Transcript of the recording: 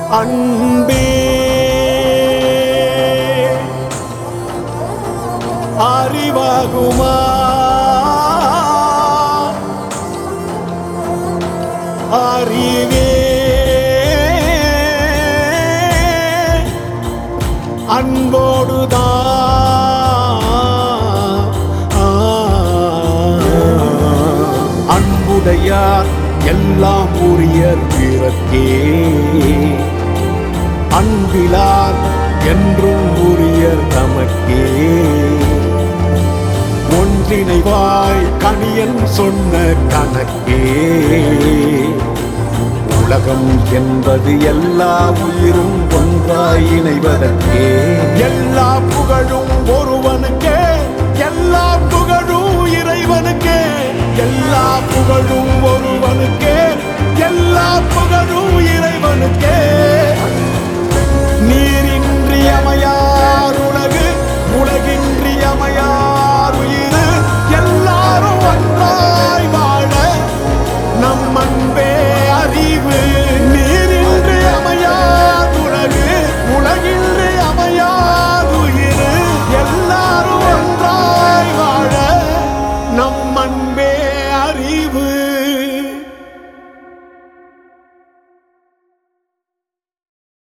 அன்பே அறிவாகுமா அறிவே அன்போடுதான் அன்புடையார் எல்லாம் உரியர் பிறக்கே அன்பிலார் என்றும் உரியர் தமக்கே ஒன்றிணைவாய் கணியன் சொன்ன கணக்கே உலகம் என்பது எல்லா உயிரும் ஒன்றாய் இணைவதற்கே எல்லா புகழும் ஒருவனுக்கே எல்லா புகழும் இறைவனுக்கே எல்லா புகழும்